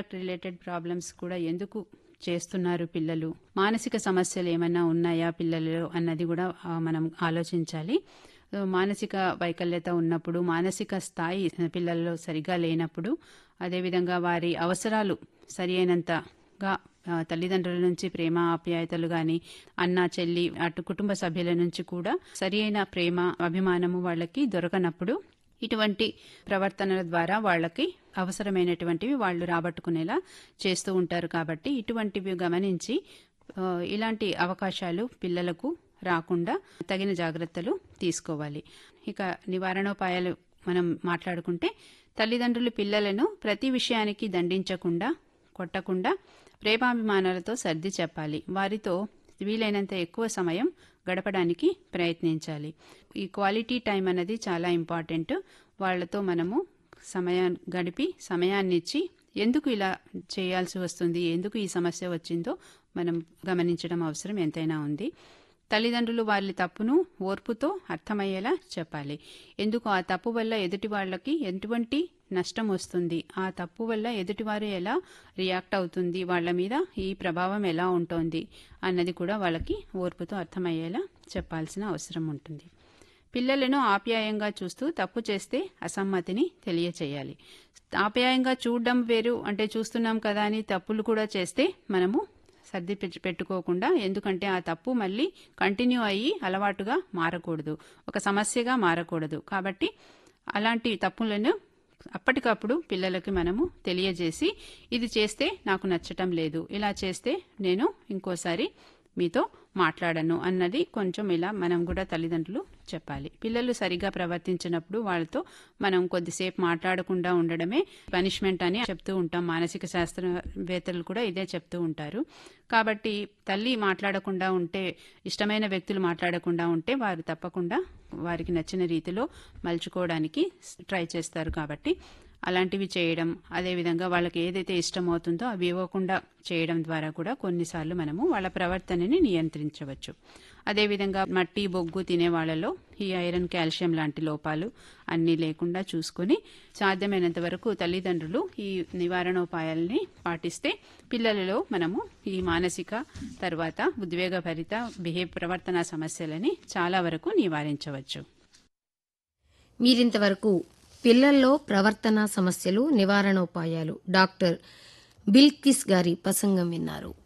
contact related problems కూడా ఎందుకు చేస్తున్నారు పిల్లలు మానసిక సమస్యలు ఏమైనా ఉన్నాయా పిల్లలలో అన్నది కూడా ఆ, మనం ఆలోచించాలి సో, మానసిక వైకల్యత ఉన్నప్పుడు మానసిక స్థాయి పిల్లల్లో సరిగా లేనప్పుడు అదేవిధంగా వారి అవసరాలు సరి అయినంతగా ఆ, తల్లిదండ్రుల నుంచి ప్రేమ ఆప్యాయతలు గాని అన్న చెల్లి అటు కుటుంబ సభ్యుల నుంచి కూడా సరి అయిన ప్రేమ అభిమానము వాళ్ళకి దొరకనప్పుడు ఇటువంటి ప్రవర్తనల ద్వారా వాళ్ళకి అవసరమైనటువంటివి వాళ్ళు రాబట్టుకునేలా చేస్తూ ఉంటారు కాబట్టి ఇటువంటివి గమనించి ఆ, ఇలాంటి అవకాశాలు పిల్లలకు రాకుండా తగిన జాగ్రత్తలు తీసుకోవాలి ఇక నివారణోపాయాలు మనం మాట్లాడుకుంటే తల్లిదండ్రులు పిల్లలను ప్రతి విషయానికి దండించకుండా కొట్టకుండా ప్రేమాభిమానాలతో సర్ది చెప్పాలి వారితో వీలైనంత ఎక్కువ సమయం గడపడానికి ప్రయత్నించాలి ఈ క్వాలిటీ టైం అనేది చాలా ఇంపార్టెంట్ వాళ్ళతో మనము సమయాన్ని గడిపి సమయాన్ని ఇచ్చి ఎందుకు ఇలా చేయాల్సి వస్తుంది ఎందుకు ఈ సమస్య వచ్చిందో మనం గమనించడం అవసరం ఎంతైనా ఉంది తల్లిదండ్రులు వాళ్ళ తప్పును ఓర్పుతో అర్థమయ్యేలా చెప్పాలి ఎందుకు ఆ తప్పు వల్ల ఎదుటి వాళ్ళకి ఎటువంటి నష్టం వస్తుంది ఆ తప్పు వల్ల ఎదుటివారు ఎలా రియాక్ట్ అవుతుంది వాళ్ళ మీద ఈ ప్రభావం ఎలా ఉంటుంది అన్నది కూడా వాళ్ళకి ఓర్పుతో అర్థమయ్యేలా చెప్పాల్సిన అవసరం ఉంటుంది పిల్లలను ఆప్యాయంగా చూస్తూ తప్పు చేస్తే అసమ్మతిని తెలియచేయాలి ఆప్యాయంగా చూడడం వేరు అంటే చూస్తున్నాం కదా అని తప్పులు కూడా చేస్తే మనము సర్ది పెట్- పెట్టుకోకుండా ఎందుకంటే ఆ తప్పు మళ్ళీ కంటిన్యూ అయ్యి అలవాటుగా మారకూడదు ఒక సమస్యగా మారకూడదు కాబట్టి అలాంటి తప్పులను అప్పటికప్పుడు పిల్లలకి మనము తెలియజేసి ఇది చేస్తే నాకు నచ్చటం లేదు ఇలా చేస్తే నేను ఇంకోసారి మీతో మాట్లాడను అన్నది కొంచెం ఇలా మనం కూడా తల్లిదండ్రులు చెప్పాలి పిల్లలు సరిగా ప్రవర్తించినప్పుడు వాళ్ళతో మనం కొద్దిసేపు మాట్లాడకుండా ఉండడమే పనిష్మెంట్ అని చెప్తూ ఉంటాం మానసిక శాస్త్రవేత్తలు కూడా ఇదే చెప్తూ ఉంటారు కాబట్టి తల్లి మాట్లాడకుండా ఉంటే ఇష్టమైన వ్యక్తులు మాట్లాడకుండా ఉంటే వారు తప్పకుండా వారికి నచ్చిన రీతిలో మలుచుకోవడానికి ట్రై చేస్తారు కాబట్టి అలాంటివి చేయడం అదేవిధంగా వాళ్ళకి ఏదైతే ఇష్టమవుతుందో అవి ఇవ్వకుండా చేయడం ద్వారా కూడా కొన్నిసార్లు మనము వాళ్ళ ప్రవర్తనని నియంత్రించవచ్చు అదేవిధంగా మట్టి బొగ్గు తినే వాళ్ళలో ఈ ఐరన్ కాల్షియం లాంటి లోపాలు అన్నీ లేకుండా చూసుకుని సాధ్యమైనంత వరకు తల్లిదండ్రులు ఈ నివారణోపాయాలని పాటిస్తే పిల్లలలో మనము ఈ మానసిక తర్వాత ఉద్వేగభరిత బిహేవ్ ప్రవర్తన సమస్యలని చాలా వరకు నివారించవచ్చు మీరింతవరకు పిల్లల్లో ప్రవర్తన సమస్యలు నివారణోపాయాలు డాక్టర్ బిల్కిస్ గారి ప్రసంగం విన్నారు